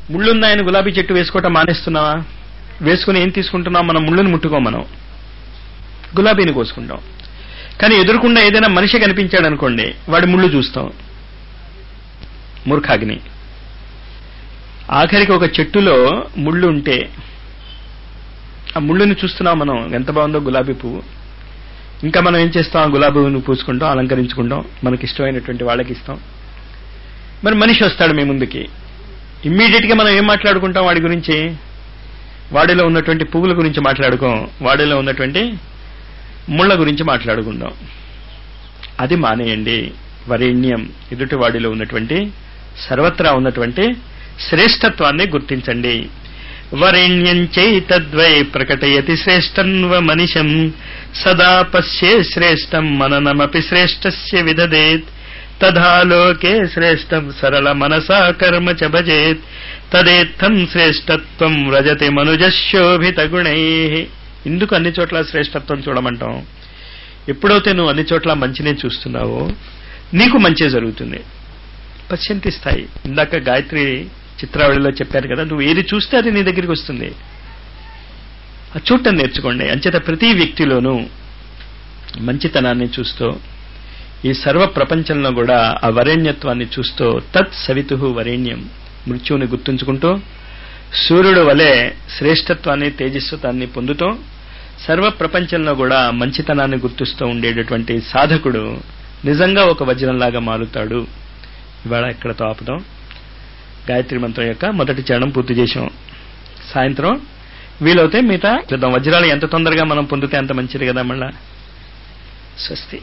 ముళ్ళున్నాయని గులాబీ చెట్టు వేసుకోవటం మానేస్తున్నావా వేసుకుని ఏం తీసుకుంటున్నాం మనం ముళ్ళుని ముట్టుకోం మనం గులాబీని కోసుకుంటాం కానీ ఎదురుకుండా ఏదైనా మనిషి కనిపించాడు అనుకోండి వాడి ముళ్ళు చూస్తాం మూర్ఖాగ్ని ఆఖరికి ఒక చెట్టులో ముళ్ళు ఉంటే ఆ ముళ్ళుని చూస్తున్నాం మనం ఎంత బాగుందో గులాబీ పువ్వు ఇంకా మనం ఏం చేస్తాం ఆ గులాబీ పువ్వును పూసుకుంటాం అలంకరించుకుంటాం మనకి ఇష్టమైనటువంటి వాళ్ళకి ఇస్తాం మరి మనిషి వస్తాడు మీ ముందుకి ఇమ్మీడియట్ గా మనం ఏం మాట్లాడుకుంటాం వాడి గురించి వాడిలో ఉన్నటువంటి పువ్వుల గురించి మాట్లాడుకోం వాడిలో ఉన్నటువంటి ముళ్ళ గురించి మాట్లాడుకుందాం అది మానేయండి వరేణ్యం ఎదుటి వాడిలో ఉన్నటువంటి సర్వత్రా ఉన్నటువంటి శ్రేష్టత్వాన్ని గుర్తించండి వరేణ్యం చైతద్వై ప్రకటయతి శ్రేష్టన్వ మనిషం సదా పశ్యే శ్రేష్టం మననమపి శ్రేష్టస్య విదదేత్ తథా లోకే శ్రేష్టం సరళ మనసా కర్మ చ భజేత్ తదేత్తం శ్రేష్టత్వం రజతి మనుజశోభిత గుణై ఎందుకు అన్ని చోట్ల శ్రేష్టత్వం చూడమంటాం ఎప్పుడైతే నువ్వు అన్ని చోట్ల మంచినే చూస్తున్నావో నీకు మంచి జరుగుతుంది పశ్యంతి స్థాయి ఇందాక గాయత్రి చిత్రావళిలో చెప్పారు కదా నువ్వు ఏది చూస్తే అది నీ దగ్గరికి వస్తుంది ఆ చూడటం నేర్చుకోండి అంచేత ప్రతి వ్యక్తిలోనూ మంచితనాన్ని చూస్తూ ఈ సర్వ ప్రపంచంలో కూడా ఆ వరేణ్యత్వాన్ని చూస్తూ తత్ సవితు వరేణ్యం మృత్యువుని గుర్తుంచుకుంటూ సూర్యుడు వలె శ్రేష్టత్వాన్ని తేజస్వతాన్ని పొందుతూ సర్వ ప్రపంచంలో కూడా మంచితనాన్ని గుర్తిస్తూ ఉండేటటువంటి సాధకుడు నిజంగా ఒక వజ్రంలాగా మారుతాడు ఇవాళ ఇక్కడతో ఆపుదాం గాయత్రి మంత్రం యొక్క మొదటి చరణం పూర్తి చేసాం సాయంత్రం వీలవుతే మిగతా చూద్దాం వజ్రాలు ఎంత తొందరగా మనం పొందితే అంత మంచిది కదా మళ్ళా స్వస్తి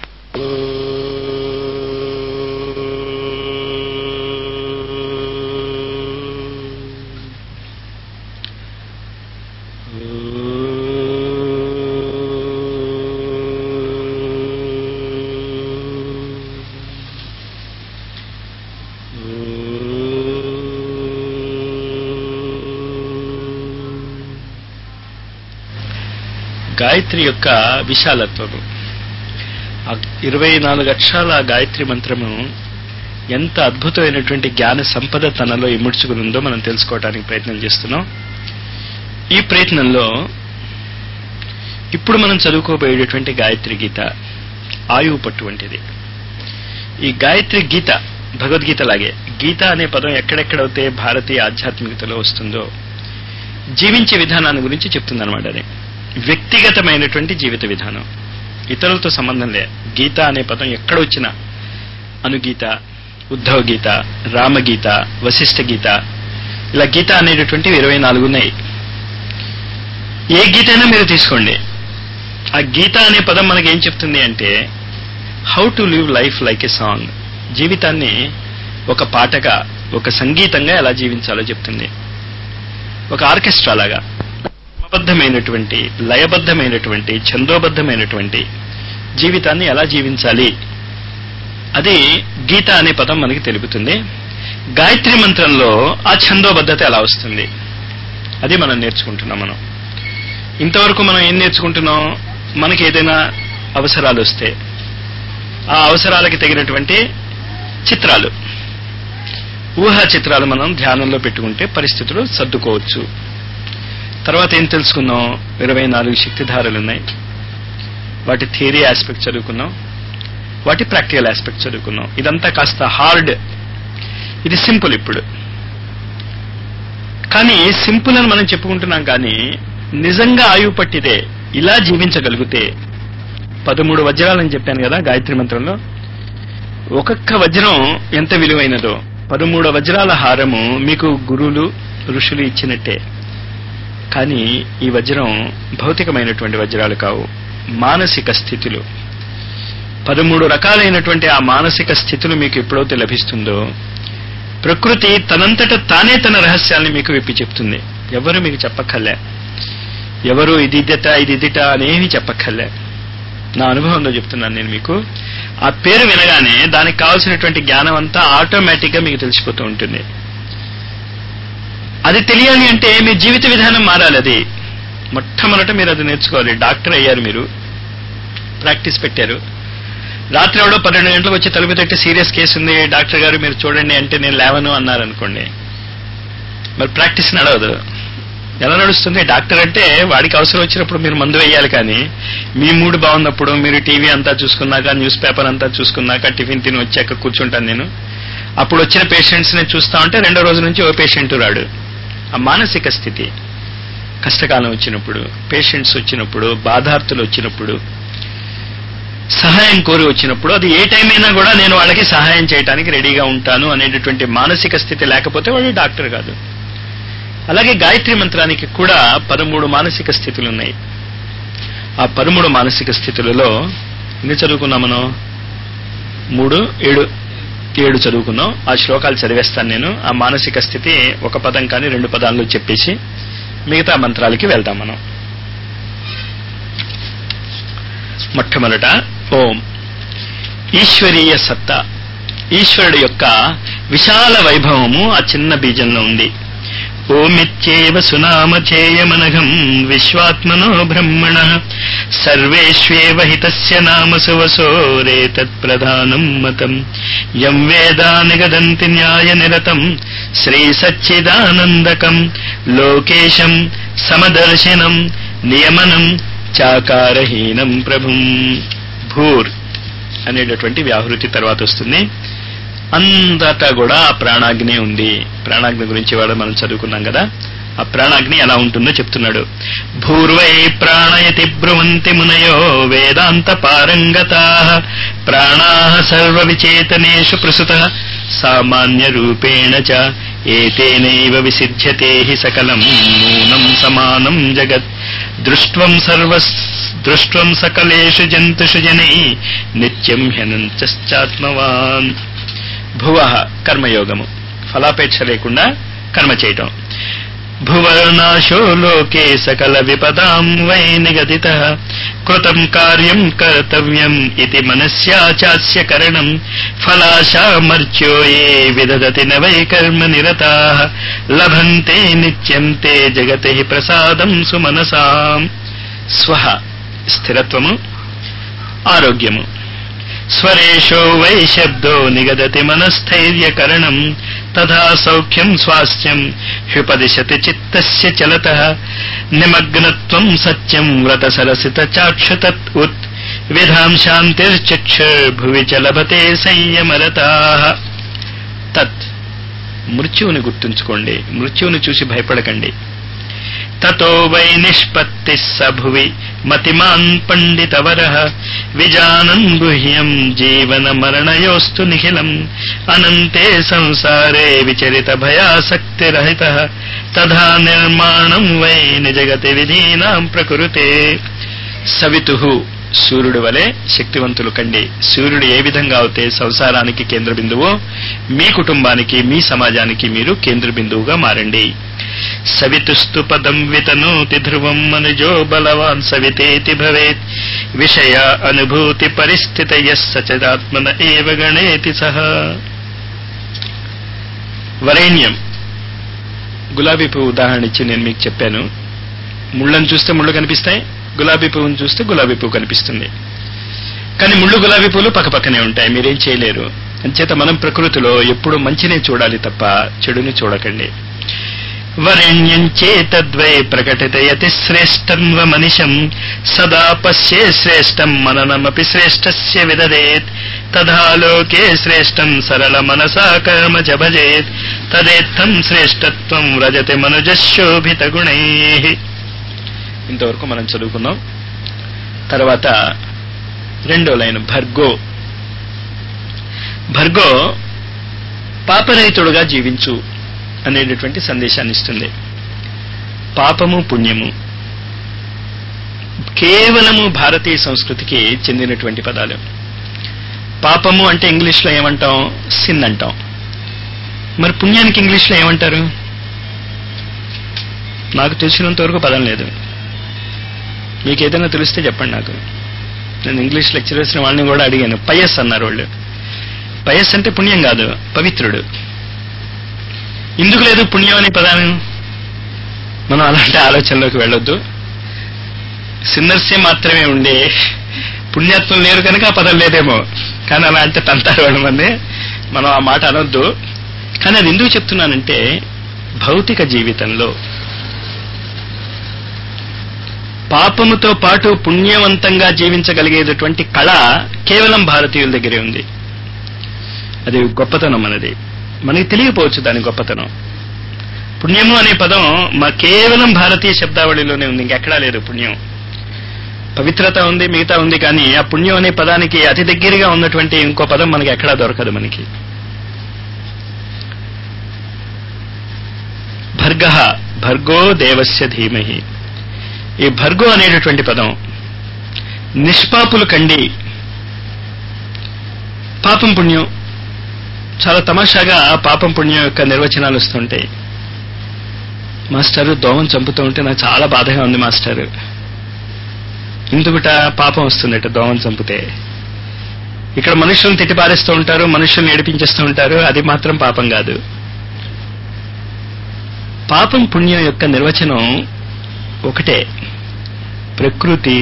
గాయత్రి యొక్క విశాలత్వము ఆ ఇరవై నాలుగు అక్షరాల గాయత్రి మంత్రము ఎంత అద్భుతమైనటువంటి జ్ఞాన సంపద తనలో ఇముడ్చుకుని ఉందో మనం తెలుసుకోవడానికి ప్రయత్నం చేస్తున్నాం ఈ ప్రయత్నంలో ఇప్పుడు మనం చదువుకోబోయేటటువంటి గాయత్రి గీత ఆయువు పట్టువంటిది ఈ గాయత్రి గీత భగవద్గీత లాగే గీత అనే పదం ఎక్కడెక్కడైతే భారతీయ ఆధ్యాత్మికతలో వస్తుందో జీవించే విధానాన్ని గురించి చెప్తుందన్నమాట అది వ్యక్తిగతమైనటువంటి జీవిత విధానం ఇతరులతో సంబంధం లే గీత అనే పదం ఎక్కడ వచ్చినా అనుగీత ఉద్ధవ గీత రామగీత వశిష్ఠ గీత ఇలా గీత అనేటటువంటివి ఇరవై నాలుగు ఉన్నాయి ఏ గీత అయినా మీరు తీసుకోండి ఆ గీత అనే పదం మనకి ఏం చెప్తుంది అంటే how to live life like a song జీవితాన్ని ఒక పాటగా ఒక సంగీతంగా ఎలా జీవించాలో చెప్తుంది ఒక ఆర్కెస్ట్రా లాగా క్రమబద్ధమైనటువంటి లయబద్ధమైనటువంటి ఛందోబద్ధమైనటువంటి జీవితాన్ని ఎలా జీవించాలి అది గీత అనే పదం మనకి తెలుపుతుంది గాయత్రి మంత్రంలో ఆ ఛందోబద్ధత ఎలా వస్తుంది అది మనం నేర్చుకుంటున్నాం మనం ఇంతవరకు మనం ఏం నేర్చుకుంటున్నాం మనకి ఏదైనా అవసరాలు వస్తే ఆ అవసరాలకి తగినటువంటి చిత్రాలు ఊహా చిత్రాలు మనం ధ్యానంలో పెట్టుకుంటే పరిస్థితులు సర్దుకోవచ్చు తర్వాత ఏం తెలుసుకున్నాం ఇరవై నాలుగు శక్తిధారలు ఉన్నాయి వాటి థియరీ ఆస్పెక్ట్ చదువుకున్నాం వాటి ప్రాక్టికల్ ఆస్పెక్ట్ చదువుకున్నాం ఇదంతా కాస్త హార్డ్ ఇది సింపుల్ ఇప్పుడు కానీ సింపుల్ అని మనం చెప్పుకుంటున్నాం కానీ నిజంగా ఆయువు పట్టిదే ఇలా జీవించగలిగితే పదమూడు వజ్రాలని చెప్పాను కదా గాయత్రి మంత్రంలో ఒక్కొక్క వజ్రం ఎంత విలువైనదో పదమూడు వజ్రాల హారము మీకు గురువులు ఋషులు ఇచ్చినట్టే కానీ ఈ వజ్రం భౌతికమైనటువంటి వజ్రాలు కావు మానసిక స్థితులు పదమూడు రకాలైనటువంటి ఆ మానసిక స్థితులు మీకు ఎప్పుడైతే లభిస్తుందో ప్రకృతి తనంతట తానే తన రహస్యాల్ని మీకు విప్పి చెప్తుంది ఎవరు మీకు చెప్పక్కర్లే ఎవరు ఇది ఇదిట ఇది ఇదిట అనేవి చెప్పక్కర్లే నా అనుభవంలో చెప్తున్నాను నేను మీకు ఆ పేరు వినగానే దానికి కావాల్సినటువంటి జ్ఞానం అంతా ఆటోమేటిక్ గా మీకు తెలిసిపోతూ ఉంటుంది అది తెలియాలి అంటే మీ జీవిత విధానం మారాలి అది మొట్టమొదట మీరు అది నేర్చుకోవాలి డాక్టర్ అయ్యారు మీరు ప్రాక్టీస్ పెట్టారు రాత్రి ఎవడో పన్నెండు గంటలకు వచ్చి తలుపు తట్టి సీరియస్ కేసు ఉంది డాక్టర్ గారు మీరు చూడండి అంటే నేను లేవను అన్నారనుకోండి మరి ప్రాక్టీస్ నడవదు ఎలా నడుస్తుంది డాక్టర్ అంటే వాడికి అవసరం వచ్చినప్పుడు మీరు మందు వేయాలి కానీ మీ మూడు బాగున్నప్పుడు మీరు టీవీ అంతా చూసుకున్నాక న్యూస్ పేపర్ అంతా చూసుకున్నాక టిఫిన్ తిని వచ్చాక కూర్చుంటాను నేను అప్పుడు వచ్చిన పేషెంట్స్ ని చూస్తా ఉంటే రెండో రోజు నుంచి ఓ పేషెంట్ రాడు ఆ మానసిక స్థితి కష్టకాలం వచ్చినప్పుడు పేషెంట్స్ వచ్చినప్పుడు బాధార్థులు వచ్చినప్పుడు సహాయం కోరి వచ్చినప్పుడు అది ఏ టైం అయినా కూడా నేను వాళ్ళకి సహాయం చేయడానికి రెడీగా ఉంటాను అనేటటువంటి మానసిక స్థితి లేకపోతే వాడు డాక్టర్ కాదు అలాగే గాయత్రి మంత్రానికి కూడా పదమూడు మానసిక స్థితులు ఉన్నాయి ఆ పదమూడు మానసిక స్థితులలో ఎన్ని చదువుకున్నాం మనం మూడు ఏడు ఏడు చదువుకున్నాం ఆ శ్లోకాలు చదివేస్తాను నేను ఆ మానసిక స్థితి ఒక పదం కానీ రెండు పదాల్లో చెప్పేసి మిగతా మంత్రాలకి వెళ్దాం మనం మొట్టమొదట ఓం ఈశ్వరీయ సత్తా ఈశ్వరుడు యొక్క విశాల వైభవము ఆ చిన్న బీజంలో ఉంది ఓమిత్యేవ సునామచేయమనఘం విశ్వాత్మనో బ్రహ్మణ సర్వేష్వేవ హితస్య నామ సువసోరేతత్ ప్రధానం మతం యం వేదా నిగదంతి న్యాయ నిరతం శ్రీ సచ్చిదానందకం లోకేశం సమదర్శనం నియమనం చాకారహీనం ప్రభుం భూర్ అనేటటువంటి వ్యాహృతి తర్వాత వస్తుంది అంతటా కూడా ఆ ప్రాణాగ్ని ఉంది ప్రాణాగ్ని గురించి వాడు మనం చదువుకున్నాం కదా ఆ ప్రాణాగ్ని ఎలా ఉంటుందో చెప్తున్నాడు భూర్వై ప్రాణయతి బ్రువంతి మునయో వేదాంత పారంగతా ప్రాణా సర్వ విచేతనేషు ప్రసుత సామాన్య రూపేణ చ ఏతేనైవ విసిధ్యతే హి సకలం నూనం సమానం జగత్ దృష్ట్వం సర్వ దృష్ట్వం సకలేషు జంతుషు జనై నిత్యం హ్యనంచాత్మవాన్ భువ కర్మయోగము ఫలాపేక్ష లేకుండా కర్మ చేయటం భువనాశో లోకే సకల విపదాం వై నిగదిత కృతం కార్యం కర్తవ్యం ఇది మనస్యాచాస్య కరణం ఫలాశామర్చ్యో ఏ విదదతి న వై కర్మ నిరతా లభంతే నిత్యం తే జగతి ప్రసాదం సుమనసాం స్వహ స్థిరత్వము ఆరోగ్యము స్వరేషో వై శబ్దో నిగదతి మనస్థైర్యకరణం తథా సౌఖ్యం స్వాస్థ్యం హ్యుపదిశతి చిత్తస్య చలత నిమగ్నత్వం సత్యం వ్రత సరసిత చాక్షుతత్ ఉత్ విధాం శాంతిర్చక్షుర్భువి చ లభతే సంయమరతా తత్ మృత్యువుని గుర్తుంచుకోండి మృత్యువుని చూసి భయపడకండి తతో వై నిష్పత్తి సభువి మతిమాన్ పండితవర విజానన్ గుహ్యం జీవన మరణయోస్తు నిఖిలం అనంతే సంసారే విచరిత భయాసక్తిరహిత తథా నిర్మాణం వై నిజగతి విధీనాం ప్రకృతే సవితు సూర్యుడు వలె శక్తివంతులు కండి సూర్యుడు ఏ విధంగా అవుతే సంసారానికి కేంద్ర బిందువో మీ కుటుంబానికి మీ సమాజానికి మీరు కేంద్ర బిందువుగా మారండి సవితుస్తు పదం వితనోతి ధ్రువం మనుజో బలవాన్ సవితేతి భవేత్ విషయ అనుభూతి పరిస్థిత సచదాత్మన ఏవ గణేతి సహ వరేణ్యం గులాబీ పువ్వు ఉదాహరణ ఇచ్చి నేను మీకు చెప్పాను ముళ్ళను చూస్తే ముళ్ళు కనిపిస్తాయి గులాబీ పువ్వును చూస్తే గులాబీ పువ్వు కనిపిస్తుంది కానీ ముళ్ళు గులాబీ పువ్వులు పక్కపక్కనే ఉంటాయి మీరేం చేయలేరు అంచేత మనం ప్రకృతిలో ఎప్పుడు మంచినే చూడాలి తప్ప చెడుని చూడకండి వరేణ్యం చేతద్వై ప్రకటితయతి శ్రేష్టం మనిషం సదా పశ్యే శ్రేష్టం మననమపి శ్రేష్టస్య విదదేత్ తథా లోకే శ్రేష్టం సరళ మనసా కర్మ చ భజేత్ తదేత్తం శ్రేష్టత్వం రజతి మనుజశోభిత గుణై ఇంతవరకు మనం చదువుకున్నాం తర్వాత రెండో లైన్ భర్గో భర్గో పాపరహితుడుగా జీవించు అనేటటువంటి సందేశాన్ని ఇస్తుంది పాపము పుణ్యము కేవలము భారతీయ సంస్కృతికి చెందినటువంటి పదాలు పాపము అంటే ఇంగ్లీష్లో ఏమంటాం సిన్ అంటాం మరి పుణ్యానికి ఇంగ్లీష్లో ఏమంటారు నాకు తెలిసినంత వరకు పదం లేదు మీకు ఏదైనా తెలిస్తే చెప్పండి నాకు నేను ఇంగ్లీష్ లెక్చరర్స్ వాళ్ళని కూడా అడిగాను పయస్ అన్నారు వాళ్ళు పయస్ అంటే పుణ్యం కాదు పవిత్రుడు ఎందుకు లేదు పుణ్యం అనే పదాన్ని మనం అలాంటి ఆలోచనలోకి వెళ్ళొద్దు సిన్నర్సే మాత్రమే ఉండే పుణ్యాత్మలు లేరు కనుక ఆ పదం లేదేమో కానీ అలా అంటే తంతారు వాళ్ళ మంది మనం ఆ మాట అనొద్దు కానీ అది ఎందుకు చెప్తున్నానంటే భౌతిక జీవితంలో పాపముతో పాటు పుణ్యవంతంగా జీవించగలిగేటటువంటి కళ కేవలం భారతీయుల దగ్గరే ఉంది అది గొప్పతనం మనది మనకి తెలియకపోవచ్చు దాని గొప్పతనం పుణ్యము అనే పదం మా కేవలం భారతీయ శబ్దావళిలోనే ఉంది ఇంకెక్కడా లేదు పుణ్యం పవిత్రత ఉంది మిగతా ఉంది కానీ ఆ పుణ్యం అనే పదానికి అతి దగ్గరగా ఉన్నటువంటి ఇంకో పదం మనకి ఎక్కడా దొరకదు మనకి భర్గ భర్గో దేవస్య ధీమహి ఈ భర్గో అనేటటువంటి పదం నిష్పాపులు కండి పాపం పుణ్యం చాలా తమాషాగా పాపం పుణ్యం యొక్క నిర్వచనాలు వస్తుంటాయి మాస్టారు దోమం చంపుతూ ఉంటే నాకు చాలా బాధగా ఉంది మాస్టారు ఇందుకుట పాపం వస్తుందట దోమం చంపితే ఇక్కడ మనుషులను తిట్టిపారేస్తూ ఉంటారు మనుషుల్ని ఏడిపించేస్తూ ఉంటారు అది మాత్రం పాపం కాదు పాపం పుణ్యం యొక్క నిర్వచనం ఒకటే ప్రకృతి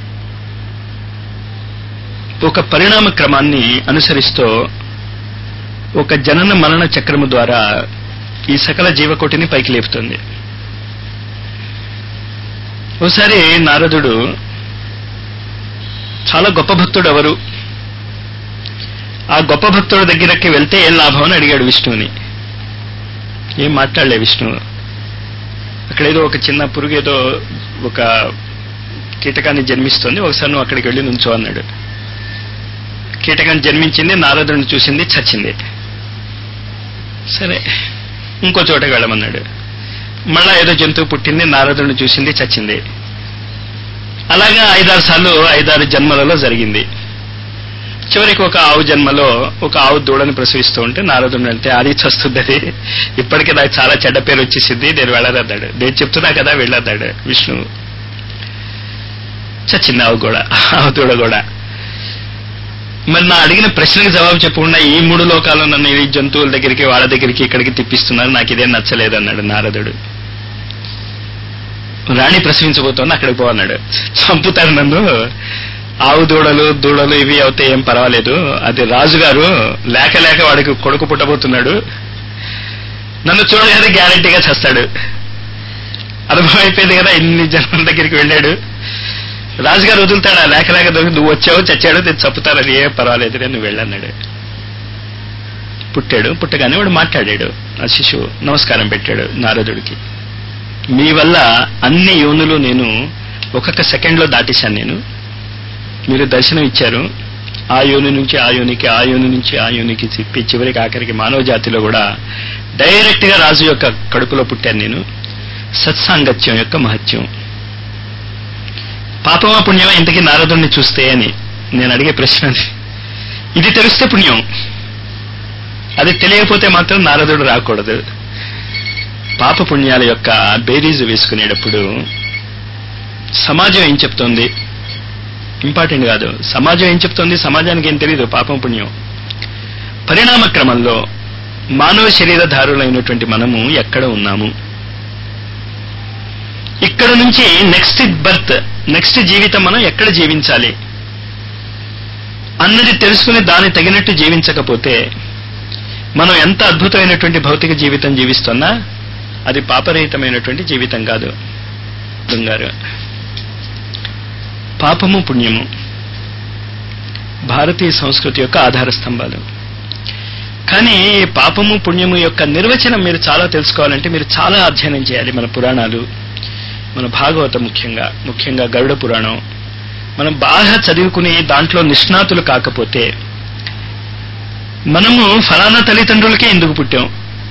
ఒక పరిణామ క్రమాన్ని అనుసరిస్తూ ఒక జనన మరణ చక్రము ద్వారా ఈ సకల జీవకోటిని పైకి లేపుతుంది ఓసారి నారదుడు చాలా గొప్ప భక్తుడు ఎవరు ఆ గొప్ప భక్తుడి దగ్గరకి వెళ్తే ఏం లాభం అని అడిగాడు విష్ణువుని ఏం మాట్లాడలే విష్ణువు అక్కడ ఏదో ఒక చిన్న పురుగు ఏదో ఒక కీటకాన్ని జన్మిస్తుంది ఒకసారి నువ్వు అక్కడికి వెళ్ళి నుంచో అన్నాడు కీటకాన్ని జన్మించింది నారదుడిని చూసింది చచ్చింది సరే ఇంకో చోటకి వెళ్ళమన్నాడు మళ్ళా ఏదో జంతువు పుట్టింది నారదుడిని చూసింది చచ్చింది అలాగా ఐదారు సార్లు ఐదారు జన్మలలో జరిగింది చివరికి ఒక ఆవు జన్మలో ఒక ఆవు దూడని ప్రసవిస్తూ ఉంటే నారదుడు వెళ్తే అది చస్తుంది అది ఇప్పటికే నాకు చాలా చెడ్డ పేరు వచ్చేసింది నేను వెళ్ళదన్నాడు నేను చెప్తున్నా కదా వెళ్ళొద్దాడు విష్ణు చచ్చింది ఆవు కూడా ఆవు దూడ కూడా మరి నా అడిగిన ప్రశ్నకు జవాబు చెప్పకుండా ఈ మూడు లోకాల్లో నన్ను ఈ జంతువుల దగ్గరికి వాళ్ళ దగ్గరికి ఇక్కడికి తిప్పిస్తున్నారు నాకు ఇదేం నచ్చలేదు అన్నాడు నారదుడు రాణి ప్రసవించబోతోంది అక్కడికి పో అన్నాడు చంపుతారు నన్ను ఆవు దూడలు దూడలు ఇవి అవుతే ఏం పర్వాలేదు అది రాజుగారు లేక లేక వాడికి కొడుకు పుట్టబోతున్నాడు నన్ను చూడగానే గ్యారంటీగా చేస్తాడు అనుభవం అయిపోయింది కదా ఇన్ని జన్మల దగ్గరికి వెళ్ళాడు రాజుగారు వదులుతాడా లేక లేక దొరికి నువ్వు వచ్చావు చచ్చాడు నేను చంపుతానని ఏ పర్వాలేదు నువ్వు వెళ్ళన్నాడు పుట్టాడు పుట్టగానే వాడు మాట్లాడాడు ఆ శిశువు నమస్కారం పెట్టాడు నారదుడికి మీ వల్ల అన్ని యోనులు నేను ఒక్కొక్క సెకండ్లో దాటేశాను నేను మీరు దర్శనం ఇచ్చారు ఆ యోని నుంచి ఆ యోనికి ఆ యోని నుంచి ఆ యోనికి చెప్పి చివరికి ఆఖరికి మానవ జాతిలో కూడా డైరెక్ట్ గా రాజు యొక్క కడుపులో పుట్టాను నేను సత్సాంగత్యం యొక్క మహత్యం పాపమా పుణ్యమా ఇంతకీ నారదుడిని చూస్తే అని నేను అడిగే ప్రశ్న అది. ఇది తెలిస్తే పుణ్యం అది తెలియకపోతే మాత్రం నారదుడు రాకూడదు పాప పుణ్యాల యొక్క బేరీజు వేసుకునేటప్పుడు సమాజం ఏం చెప్తోంది ఇంపార్టెంట్ కాదు సమాజం ఏం చెప్తోంది సమాజానికి ఏం తెలియదు పాపం పుణ్యం పరిణామ క్రమంలో మానవ శరీరధారులైనటువంటి మనము ఎక్కడ ఉన్నాము ఇక్కడ నుంచి నెక్స్ట్ బర్త్ నెక్స్ట్ జీవితం మనం ఎక్కడ జీవించాలి అన్నది తెలుసుకుని దాని తగినట్టు జీవించకపోతే మనం ఎంత అద్భుతమైనటువంటి భౌతిక జీవితం జీవిస్తున్నా అది పాపరహితమైనటువంటి జీవితం కాదు గారు పాపము పుణ్యము భారతీయ సంస్కృతి యొక్క ఆధార స్తంభాలు కానీ ఈ పాపము పుణ్యము యొక్క నిర్వచనం మీరు చాలా తెలుసుకోవాలంటే మీరు చాలా అధ్యయనం చేయాలి మన పురాణాలు మన భాగవతం ముఖ్యంగా ముఖ్యంగా గరుడ పురాణం మనం బాగా చదువుకుని దాంట్లో నిష్ణాతులు కాకపోతే మనము ఫలానా తల్లిదండ్రులకే ఎందుకు పుట్టాం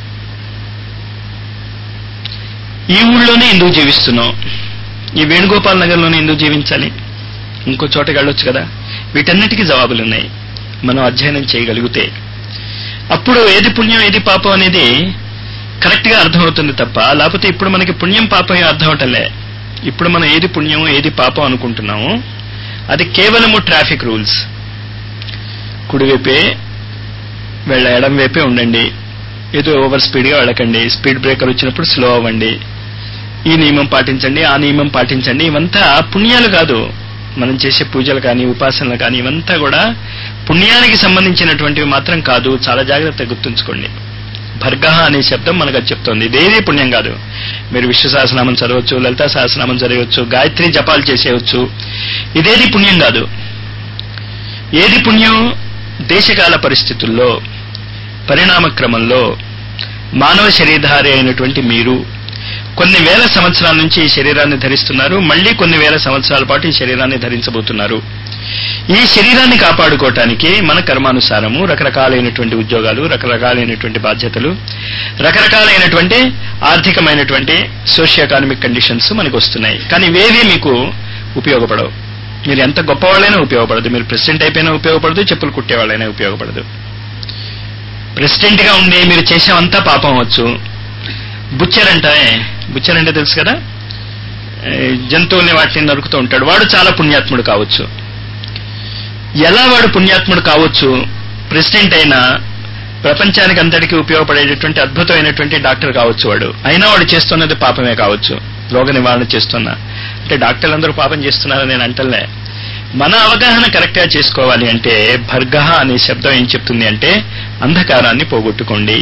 ఈ ఊళ్ళోనే ఎందుకు జీవిస్తున్నాం ఈ వేణుగోపాల్ నగర్లోనే ఎందుకు జీవించాలి ఇంకో చోటకి వెళ్ళొచ్చు కదా వీటన్నిటికీ జవాబులు ఉన్నాయి మనం అధ్యయనం చేయగలిగితే అప్పుడు ఏది పుణ్యం ఏది పాపం అనేది కరెక్ట్ గా అర్థమవుతుంది తప్ప లేకపోతే ఇప్పుడు మనకి పుణ్యం పాపం ఏం అర్థం అవటంలే ఇప్పుడు మనం ఏది పుణ్యం ఏది పాపం అనుకుంటున్నాము అది కేవలము ట్రాఫిక్ రూల్స్ కుడివైపే వెళ్ళ ఎడం వైపే ఉండండి ఏదో ఓవర్ స్పీడ్ గా వెళ్ళకండి స్పీడ్ బ్రేకర్ వచ్చినప్పుడు స్లో అవ్వండి ఈ నియమం పాటించండి ఆ నియమం పాటించండి ఇవంతా పుణ్యాలు కాదు మనం చేసే పూజలు కానీ ఉపాసనలు కానీ ఇవంతా కూడా పుణ్యానికి సంబంధించినటువంటివి మాత్రం కాదు చాలా జాగ్రత్తగా గుర్తుంచుకోండి భర్గ అనే శబ్దం మనకు అది చెప్తోంది ఇదేది పుణ్యం కాదు మీరు విశ్వ సహస్రనామం చదవచ్చు లలితా సహస్రనామం చదవచ్చు గాయత్రి జపాలు చేసేయచ్చు ఇదేది పుణ్యం కాదు ఏది పుణ్యం దేశకాల పరిస్థితుల్లో పరిణామ క్రమంలో మానవ శరీరధారి అయినటువంటి మీరు కొన్ని వేల సంవత్సరాల నుంచి ఈ శరీరాన్ని ధరిస్తున్నారు మళ్ళీ కొన్ని వేల సంవత్సరాల పాటు ఈ శరీరాన్ని ధరించబోతున్నారు ఈ శరీరాన్ని కాపాడుకోవటానికి మన కర్మానుసారము రకరకాలైనటువంటి ఉద్యోగాలు రకరకాలైనటువంటి బాధ్యతలు రకరకాలైనటువంటి ఆర్థికమైనటువంటి సోషియో ఎకానమిక్ కండిషన్స్ మనకు వస్తున్నాయి కానీ ఇవేవి మీకు ఉపయోగపడవు మీరు ఎంత గొప్పవాళ్ళైనా ఉపయోగపడదు మీరు ప్రెసిడెంట్ అయిపోయినా ఉపయోగపడదు చెప్పులు కుట్టేవాళ్ళైనా ఉపయోగపడదు ప్రెసిడెంట్ గా ఉండి మీరు చేసేవంతా పాపం అవచ్చు బుచ్చర్ అంటే బుచ్చర్ అంటే తెలుసు కదా ఏ, జంతువుల్ని వాటిని నరుకుతూ ఉంటాడు వాడు చాలా పుణ్యాత్ముడు కావచ్చు ఎలా వాడు పుణ్యాత్ముడు కావచ్చు ప్రెసిడెంట్ అయినా ప్రపంచానికి అంతటికీ ఉపయోగపడేటటువంటి అద్భుతమైనటువంటి డాక్టర్ కావచ్చు వాడు అయినా వాడు చేస్తున్నది పాపమే కావచ్చు రోగ నివారణ చేస్తున్నా అంటే డాక్టర్లు అందరూ పాపం చేస్తున్నారని నేను అంటలే మన అవగాహన కరెక్ట్ గా చేసుకోవాలి అంటే భర్గ అనే శబ్దం ఏం చెప్తుంది అంటే అంధకారాన్ని పోగొట్టుకోండి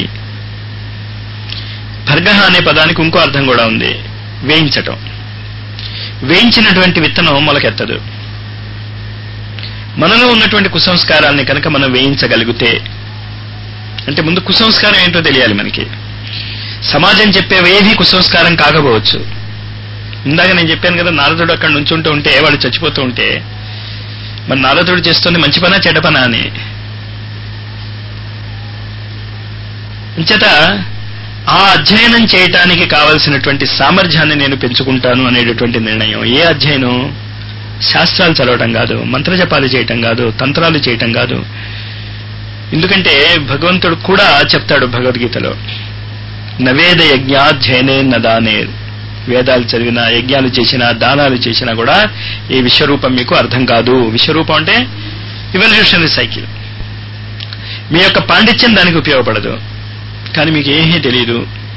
భర్గ అనే పదానికి ఇంకో అర్థం కూడా ఉంది వేయించటం వేయించినటువంటి విత్తనం మొలకెత్తదు మనలో ఉన్నటువంటి కుసంస్కారాల్ని కనుక మనం వేయించగలిగితే అంటే ముందు కుసంస్కారం ఏంటో తెలియాలి మనకి సమాజం చెప్పేవేవి కుసంస్కారం కాకపోవచ్చు ఇందాక నేను చెప్పాను కదా నారదుడు అక్కడ నుంచుంటూ ఉంటే వాడు చచ్చిపోతూ ఉంటే మరి నారదుడు చేస్తుంది మంచి పనా చెడ్డ పనా అని అంచేత ఆ అధ్యయనం చేయటానికి కావలసినటువంటి సామర్థ్యాన్ని నేను పెంచుకుంటాను అనేటటువంటి నిర్ణయం ఏ అధ్యయనం శాస్త్రాలు చదవటం కాదు మంత్రజపాలు చేయటం కాదు తంత్రాలు చేయటం కాదు ఎందుకంటే భగవంతుడు కూడా చెప్తాడు భగవద్గీతలో నవేద యజ్ఞాధ్యయనే నదానే వేదాలు చదివినా యజ్ఞాలు చేసినా దానాలు చేసినా కూడా ఈ విశ్వరూపం మీకు అర్థం కాదు విశ్వరూపం అంటే ఇవల్యూషనరీ సైకిల్ మీ యొక్క పాండిత్యం దానికి ఉపయోగపడదు కానీ మీకు ఏమీ తెలియదు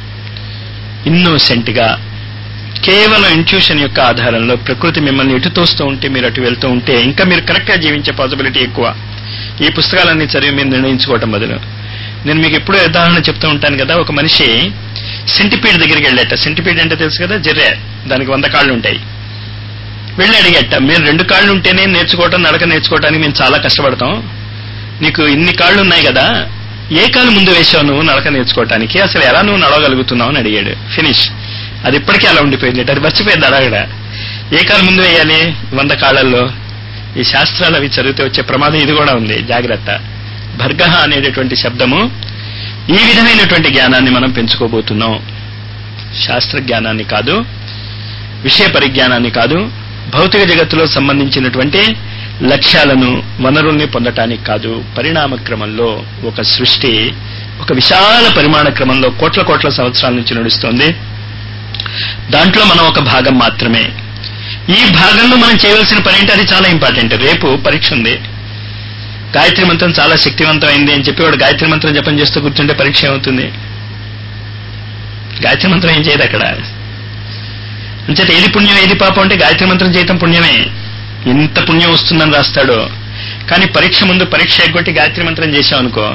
ఇన్నోసెంట్ గా కేవలం ఇంట్యూషన్ యొక్క ఆధారంలో ప్రకృతి మిమ్మల్ని ఎటు తోస్తూ ఉంటే మీరు అటు వెళ్తూ ఉంటే ఇంకా మీరు కరెక్ట్ గా జీవించే పాసిబిలిటీ ఎక్కువ ఈ పుస్తకాలన్నీ చదివి మీరు నిర్ణయించుకోవటం బదులు నేను మీకు ఎప్పుడూ ఉదాహరణ చెప్తూ ఉంటాను కదా ఒక మనిషి సెంటిపీడ్ దగ్గరికి వెళ్ళాట సెంటిపీడ్ అంటే తెలుసు కదా జర్రే దానికి వంద కాళ్ళు ఉంటాయి వెళ్ళి అడిగట మీరు రెండు కాళ్ళు ఉంటేనే నేర్చుకోవటం నడక నేర్చుకోవటానికి మేము చాలా కష్టపడతాం నీకు ఇన్ని కాళ్ళు ఉన్నాయి కదా ఏ కాలు ముందు వేసావు నువ్వు నడక నేర్చుకోవటానికి అసలు ఎలా నువ్వు నడవగలుగుతున్నావు అని అడిగాడు ఫినిష్ అది ఇప్పటికీ అలా ఉండిపోయింది అది మర్చిపోయింది అడగడ ఏ కాలు ముందు వేయాలి వంద కాళ్ళల్లో ఈ శాస్త్రాలు అవి చదివితే వచ్చే ప్రమాదం ఇది కూడా ఉంది జాగ్రత్త భర్గ అనేటటువంటి శబ్దము ఈ విధమైనటువంటి జ్ఞానాన్ని మనం పెంచుకోబోతున్నాం శాస్త్ర జ్ఞానాన్ని కాదు విషయ పరిజ్ఞానాన్ని కాదు భౌతిక జగత్తులో సంబంధించినటువంటి లక్ష్యాలను వనరుల్ని పొందటానికి కాదు పరిణామ క్రమంలో ఒక సృష్టి ఒక విశాల పరిమాణ క్రమంలో కోట్ల కోట్ల సంవత్సరాల నుంచి నడుస్తోంది దాంట్లో మనం ఒక భాగం మాత్రమే ఈ భాగంలో మనం చేయవలసిన పని ఏంటి అది చాలా ఇంపార్టెంట్ రేపు పరీక్ష ఉంది గాయత్రి మంత్రం చాలా శక్తివంతమైంది అని చెప్పి వాడు గాయత్రి మంత్రం జపం చేస్తూ కూర్చుంటే పరీక్ష ఏమవుతుంది గాయత్రి మంత్రం ఏం చేయదు అక్కడ అంచేత ఏది పుణ్యం ఏది పాపం అంటే గాయత్రి మంత్రం చేయటం పుణ్యమే ఎంత పుణ్యం వస్తుందని రాస్తాడో కానీ పరీక్ష ముందు పరీక్ష ఎగ్గొట్టి గాయత్రి మంత్రం చేశామనుకో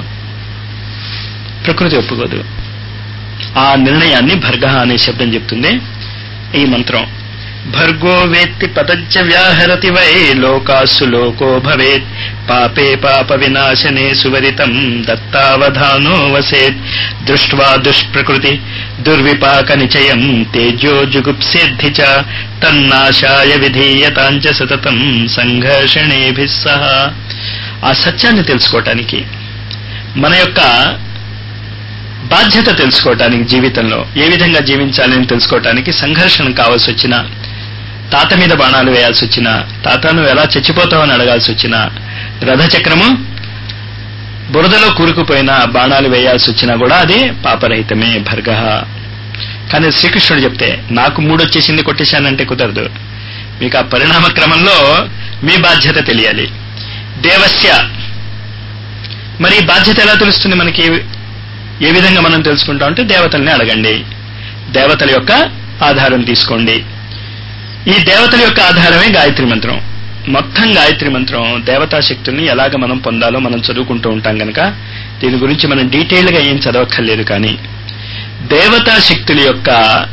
ప్రకృతి ఒప్పుకోదు ఆ నిర్ణయాన్ని భర్గ అనే శబ్దం చెప్తుంది ఈ మంత్రం భర్గో వేత్తి పదచ్చ వ్యాహరతి వై లోకాసు లోకో భవేత్ పాపే పాప వినాశనే సువరితం దత్తావధానో వసేత్ దృష్ట్వా దుష్ప్రకృతి దుర్విపాక నిచయం తేజో జుగుప్సేద్ధి చ తన్నాశాయ విధీయతాంచ సతతం సంఘర్షణేభిः సహ ఆ సత్యాన్ని తెలుసుకోవటానికి మన యొక్క బాధ్యత తెలుసుకోవటానికి జీవితంలో ఏ విధంగా జీవించాలని తెలుసుకోవటానికి సంఘర్షణ కావాల్సి వచ్చినా తాత మీద బాణాలు వేయాల్సి వచ్చినా తాత నువ్వు ఎలా చచ్చిపోతావని అడగాల్సి వచ్చినా రథచక్రము బురదలో కూరుకుపోయిన బాణాలు వేయాల్సి వచ్చినా కూడా అది పాపరహితమే భర్గ కానీ శ్రీకృష్ణుడు చెప్తే నాకు మూడొచ్చేసింది కొట్టేశానంటే కుదరదు మీకు ఆ పరిణామ క్రమంలో మీ బాధ్యత తెలియాలి దేవస్య మరి ఈ బాధ్యత ఎలా తెలుస్తుంది మనకి ఏ విధంగా మనం తెలుసుకుంటాం అంటే దేవతల్ని అడగండి దేవతల యొక్క ఆధారం తీసుకోండి ఈ దేవతల యొక్క ఆధారమే గాయత్రి మంత్రం మొత్తం గాయత్రి మంత్రం దేవతా శక్తుల్ని ఎలాగ మనం పొందాలో మనం చదువుకుంటూ ఉంటాం గనక దీని గురించి మనం డీటెయిల్గా ఏం చదవక్కర్లేదు కానీ దేవతా శక్తుల యొక్క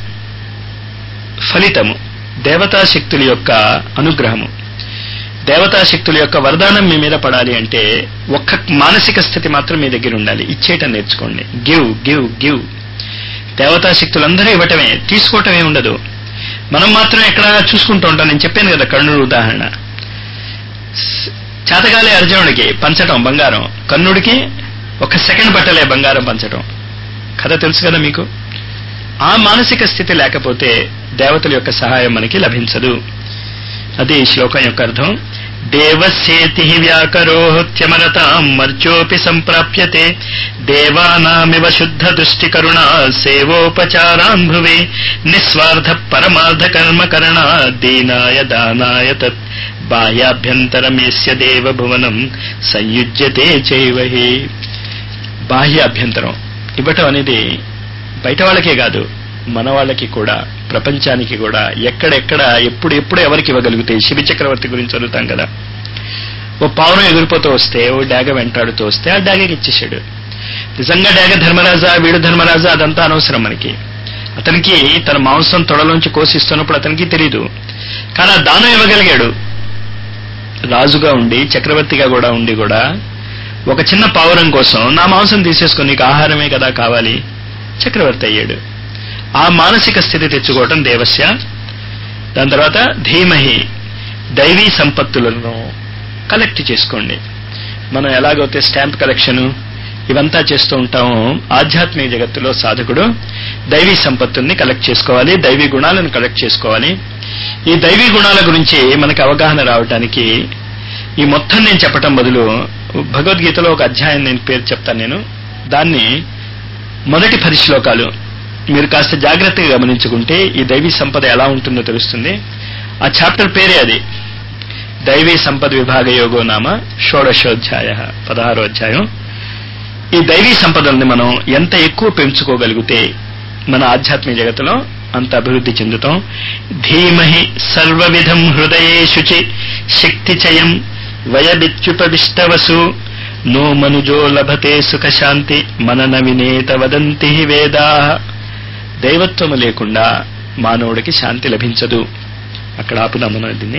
ఫలితము దేవతా శక్తుల యొక్క అనుగ్రహము దేవతా శక్తుల యొక్క వరదానం మీ మీద పడాలి అంటే ఒక్క మానసిక స్థితి మాత్రం మీ దగ్గర ఉండాలి ఇచ్చేయటం నేర్చుకోండి గివ్ గివ్ గివ్ దేవతా శక్తులందరూ ఇవ్వటమే తీసుకోవటమే ఉండదు మనం మాత్రం ఎక్కడ చూసుకుంటూ ఉంటాం నేను చెప్పాను కదా కర్ణుడు ఉదాహరణ చేతగాలి అర్జునుడికి పంచటం బంగారం కర్ణుడికి ఒక సెకండ్ పట్టలే బంగారం పంచటం కథ తెలుసు కదా మీకు ఆ మానసిక స్థితి లేకపోతే దేవతల యొక్క సహాయం మనకి లభించదు అది ఈ శ్లోకం యొక్క అర్థం దేవస్యేతి వ్యాకరోహత్యమరతాం మర్చోపి సంప్రాప్యతే దేవానామివ శుద్ధ దృష్టి కరుణ సేవోపచారాన్ భువే నిస్వార్థ పరమార్థ కర్మ కరణ దీనాయ దానాయ తత్ బాహ్యాభ్యంతరమేస్య దేవ భువనం సంయుజ్యతే చైవహి బాహ్యాభ్యంతరం ఇవ్వటం అనేది బయట వాళ్ళకే కాదు మన వాళ్ళకి కూడా ప్రపంచానికి కూడా ఎక్కడెక్కడ ఎప్పుడు ఎప్పుడు ఎవరికి ఇవ్వగలిగితే శివ చక్రవర్తి గురించి చదువుతాం కదా ఓ పావురం ఎగిరిపోతూ వస్తే ఓ డాగ వెంటాడుతూ వస్తే ఆ డాగకి ఇచ్చేసాడు నిజంగా డాగ ధర్మరాజా వీడు ధర్మరాజా అదంతా అనవసరం మనకి అతనికి తన మాంసం తొడలోంచి కోసిస్తున్నప్పుడు అతనికి తెలియదు కానీ ఆ దానం ఇవ్వగలిగాడు రాజుగా ఉండి చక్రవర్తిగా కూడా ఉండి కూడా ఒక చిన్న పావురం కోసం నా మాంసం తీసేసుకుని నీకు ఆహారమే కదా కావాలి చక్రవర్తి అయ్యాడు ఆ మానసిక స్థితి తెచ్చుకోవటం దేవస్య దాని తర్వాత ధీమహి దైవీ సంపత్తులను కలెక్ట్ చేసుకోండి మనం ఎలాగైతే స్టాంప్ కలెక్షన్ ఇవంతా చేస్తూ ఉంటామో ఆధ్యాత్మిక జగత్తులో సాధకుడు దైవీ సంపత్తుల్ని కలెక్ట్ చేసుకోవాలి దైవీ గుణాలను కలెక్ట్ చేసుకోవాలి ఈ దైవీ గుణాల గురించి మనకి అవగాహన రావటానికి ఈ మొత్తం నేను చెప్పటం బదులు భగవద్గీతలో ఒక అధ్యాయం నేను పేరు చెప్తాను నేను దాన్ని మొదటి పది శ్లోకాలు మీరు కాస్త జాగ్రత్తగా గమనించుకుంటే ఈ దైవీ సంపద ఎలా ఉంటుందో తెలుస్తుంది ఆ చాప్టర్ పేరే అది దైవీ సంపద విభాగ యోగో నామ షోడశోధ్యాయ పదహారో అధ్యాయం ఈ దైవీ సంపదల్ని మనం ఎంత ఎక్కువ పెంచుకోగలిగితే మన ఆధ్యాత్మిక జగత్తులో అంత అభివృద్ధి చెందుతాం ధీమహి సర్వవిధం హృదయే శుచి శక్తిచయం వయబిచ్యుపవిష్టవసు నో మనుజో లభతే సుఖ శాంతి మనన వినేత వదంతి వేదా దైవత్వము లేకుండా మానవుడికి శాంతి లభించదు అక్కడ ఆపుదాం మనం దీన్ని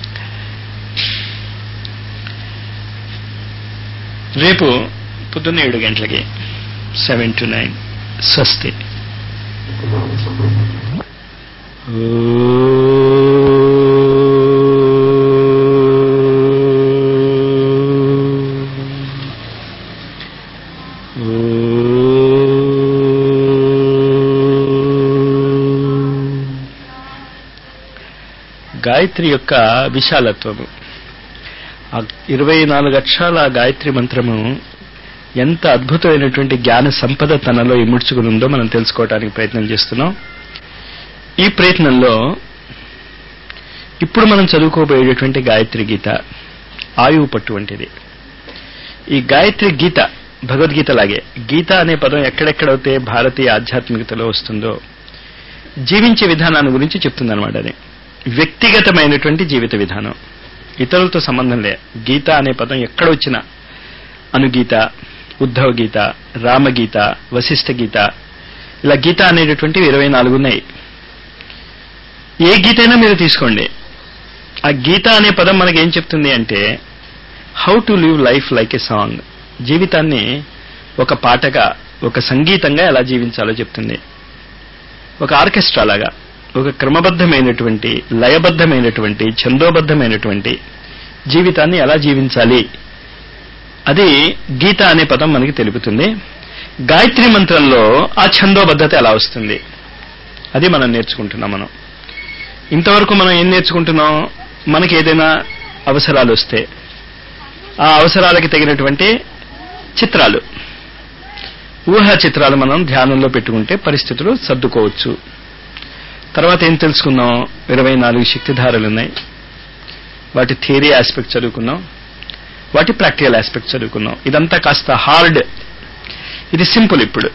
రేపు పొద్దున్న ఏడు గంటలకి సెవెన్ టు నైన్ స్వస్తి గాయత్రి యొక్క విశాలత్వము ఆ ఇరవై నాలుగు అక్షరాల గాయత్రి మంత్రము ఎంత అద్భుతమైనటువంటి జ్ఞాన సంపద తనలో ఇముడ్చుకుని ఉందో మనం తెలుసుకోవడానికి ప్రయత్నం చేస్తున్నాం ఈ ప్రయత్నంలో ఇప్పుడు మనం చదువుకోబోయేటటువంటి గాయత్రి గీత ఆయువు పట్టు వంటిది ఈ గాయత్రి గీత భగవద్గీత లాగే గీత అనే పదం ఎక్కడెక్కడైతే భారతీయ ఆధ్యాత్మికతలో వస్తుందో జీవించే విధానాన్ని గురించి చెప్తుందన్నమాట అది వ్యక్తిగతమైనటువంటి జీవిత విధానం ఇతరులతో సంబంధం లే గీత అనే పదం ఎక్కడ వచ్చినా అనుగీత ఉద్ధవ గీత రామగీత వశిష్ఠ గీత ఇలా గీత అనేటటువంటివి ఇరవై నాలుగు ఉన్నాయి ఏ గీత అయినా మీరు తీసుకోండి ఆ గీత అనే పదం మనకి ఏం చెప్తుంది అంటే how to live life like a song జీవితాన్ని ఒక పాటగా ఒక సంగీతంగా ఎలా జీవించాలో చెప్తుంది ఒక ఆర్కెస్ట్రా లాగా ఒక క్రమబద్ధమైనటువంటి లయబద్ధమైనటువంటి ఛందోబద్ధమైనటువంటి జీవితాన్ని ఎలా జీవించాలి అది గీత అనే పదం మనకి తెలుపుతుంది గాయత్రి మంత్రంలో ఆ ఛందోబద్ధత ఎలా వస్తుంది అది మనం నేర్చుకుంటున్నాం మనం ఇంతవరకు మనం ఏం నేర్చుకుంటున్నాం మనకి ఏదైనా అవసరాలు వస్తే ఆ అవసరాలకి తగినటువంటి చిత్రాలు ఊహా చిత్రాలు మనం ధ్యానంలో పెట్టుకుంటే పరిస్థితులు సర్దుకోవచ్చు తర్వాత ఏం తెలుసుకున్నాం ఇరవై నాలుగు శక్తిధారలు ఉన్నాయి వాటి థియరీ ఆస్పెక్ట్ చదువుకున్నాం వాటి ప్రాక్టికల్ ఆస్పెక్ట్ చదువుకున్నాం ఇదంతా కాస్త హార్డ్ ఇది సింపుల్ ఇప్పుడు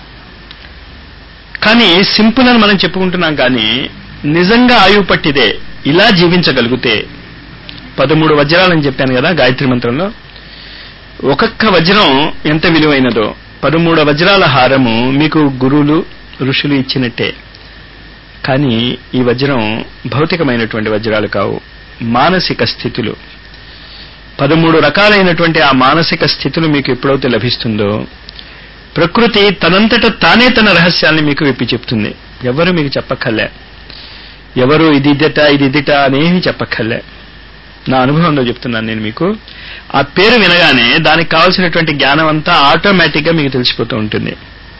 కానీ సింపుల్ అని మనం చెప్పుకుంటున్నాం కానీ నిజంగా ఆయువు పట్టిదే ఇలా జీవించగలిగితే పదమూడు వజ్రాలని చెప్పాను కదా గాయత్రి మంత్రంలో ఒక్కొక్క వజ్రం ఎంత విలువైనదో పదమూడు వజ్రాల హారము మీకు గురువులు ఋషులు ఇచ్చినట్టే కానీ ఈ వజ్రం భౌతికమైనటువంటి వజ్రాలు కావు మానసిక స్థితులు పదమూడు రకాలైనటువంటి ఆ మానసిక స్థితులు మీకు ఎప్పుడైతే లభిస్తుందో ప్రకృతి తనంతట తానే తన రహస్యాల్ని మీకు విప్పి చెప్తుంది ఎవరు మీకు చెప్పక్కర్లే ఎవరు ఇది ఇదిట ఇది ఇదిట అనేవి చెప్పక్కర్లే నా అనుభవంలో చెప్తున్నాను నేను మీకు ఆ పేరు వినగానే దానికి కావాల్సినటువంటి జ్ఞానం అంతా ఆటోమేటిక్ గా మీకు తెలిసిపోతూ ఉంటుంది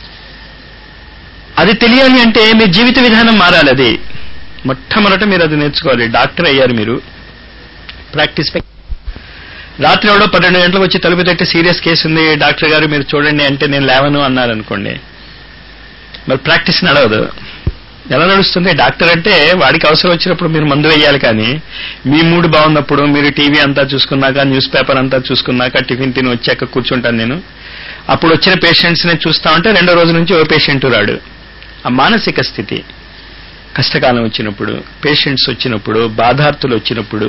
అది తెలియాలి అంటే మీ జీవిత విధానం మారాలి అది మొట్టమొదట మీరు అది నేర్చుకోవాలి డాక్టర్ అయ్యారు మీరు ప్రాక్టీస్ రాత్రి ఎవడో పన్నెండు గంటలకు వచ్చి తలుపు తట్టి సీరియస్ కేసు ఉంది డాక్టర్ గారు మీరు చూడండి అంటే నేను లేవను అన్నారనుకోండి మరి ప్రాక్టీస్ నడవదు ఎలా నడుస్తుంది డాక్టర్ అంటే వాడికి అవసరం వచ్చినప్పుడు మీరు మందు వేయాలి కానీ మీ మూడు బాగున్నప్పుడు మీరు టీవీ అంతా చూసుకున్నాక న్యూస్ పేపర్ అంతా చూసుకున్నాక టిఫిన్ తిని వచ్చాక కూర్చుంటాను నేను అప్పుడు వచ్చిన పేషెంట్స్ ని చూస్తా ఉంటే రెండో రోజు నుంచి ఓ పేషెంట్ రాడు ఆ మానసిక స్థితి కష్టకాలం వచ్చినప్పుడు పేషెంట్స్ వచ్చినప్పుడు బాధార్థులు వచ్చినప్పుడు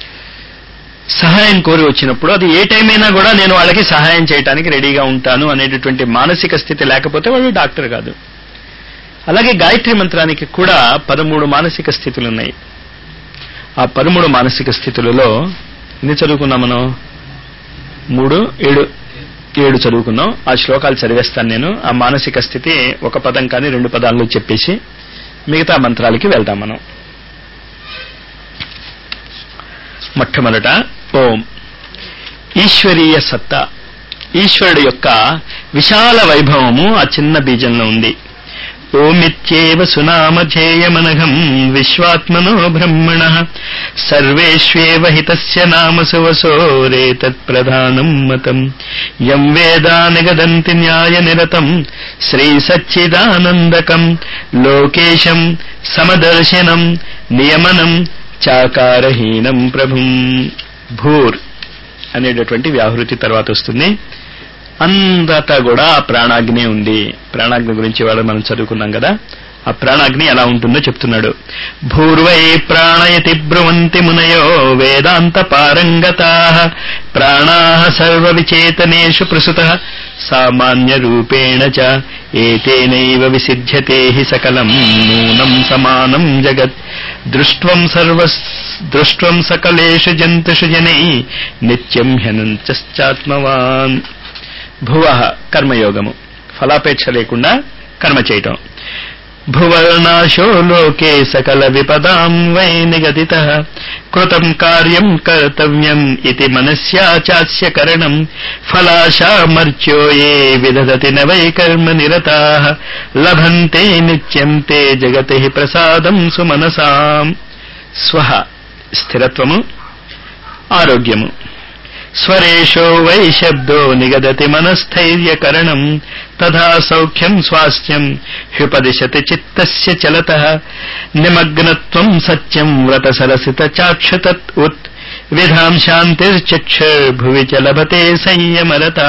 సహాయం కోరి వచ్చినప్పుడు అది ఏ టైం అయినా కూడా నేను వాళ్ళకి సహాయం చేయడానికి రెడీగా ఉంటాను అనేటటువంటి మానసిక స్థితి లేకపోతే వాడు డాక్టర్ కాదు అలాగే గాయత్రి మంత్రానికి కూడా పదమూడు మానసిక స్థితులు ఉన్నాయి ఆ పదమూడు మానసిక స్థితులలో ఎన్ని చదువుకున్నాం మనం మూడు ఏడు ఏడు చదువుకున్నాం ఆ శ్లోకాలు చదివేస్తాను నేను ఆ మానసిక స్థితి ఒక పదం కానీ రెండు పదాల్లో చెప్పేసి మిగతా మంత్రాలకి వెళ్దాం మనం మొట్టమొదట ఓం ఈశ్వరీయ సత్తా ఈశ్వరుడు యొక్క విశాల వైభవము ఆ చిన్న బీజంలో ఉంది ఓమిత్యేవ సునామధేయమనఘం విశ్వాత్మనో బ్రహ్మణ సర్వేష్వేవ హితస్య నామ సువసోరేతత్ప్రధానం మతం యం వేదా నిగదంతి న్యాయ నిరతం శ్రీ సచ్చిదానందకం లోకేశం సమదర్శనం నియమనం చాకారహీనం ప్రభుం భూర్ అనేటటువంటి వ్యాహృతి తర్వాత వస్తుంది అంతటా కూడా ఆ ప్రాణాగ్ని ఉంది ప్రాణాగ్ని గురించి వాళ్ళు మనం చదువుకున్నాం కదా ఆ ప్రాణాగ్ని ఎలా ఉంటుందో చెప్తున్నాడు భూర్వై ప్రాణయతి బ్రువంతి మునయో వేదాంత పారంగతా ప్రాణా సర్వ విచేతనేషు ప్రసుత సామాన్య రూపేణ చ ఏతేనైవ విసిధ్యతే హి సకలం నూనం సమానం జగత్ దృష్ట్వం సర్వ దృష్ట్వం సకలేషు జంతుషు జనై నిత్యం హ్యనంచాత్మవాన్ భువ కర్మయోగము ఫలాపేక్ష లేకుండా కర్మ చేయటం భువర్నాశో లోకే సకల విపదాం వై నిగదిత కృతం కార్యం కర్తవ్యం ఇది మనస్యాచాస్య కరణం ఫలాశామర్చ్యో ఏ విదధతి న వై కర్మ నిరతా లభంతే నిత్యం తే జగతి ప్రసాదం సుమనసాం స్వహ స్థిరత్వము ఆరోగ్యము స్వరేషో వై శబ్దో నిగదతి మనస్థైర్యకరణం తథా సౌఖ్యం స్వాస్థ్యం హ్యుపదిశతి చిత్తస్య చలత నిమగ్నత్వం సత్యం వ్రతసరసిత చాక్షతత్ ఉత్ విధాం శాంతిర్చక్షుర్భువి చ లభతే సంయమరతా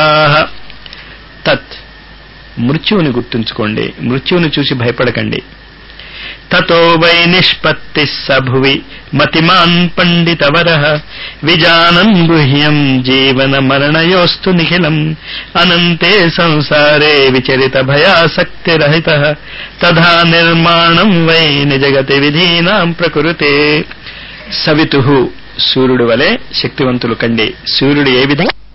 తత్ మృత్యువుని గుర్తుంచుకోండి మృత్యువుని చూసి భయపడకండి తతో వై నిష్పత్తి సభువి మతిమాన్ పండితవర విజానం గుహ్యం జీవన మరణయోస్తు నిఖిలం అనంతే సంసారే విచరిత భయాసక్తిరహిత తథా నిర్మాణం వై నిజగతి విధీనాం ప్రకృతే సవితు సూర్యుడు వలె శక్తివంతులు కండి సూర్యుడు ఏ విధంగా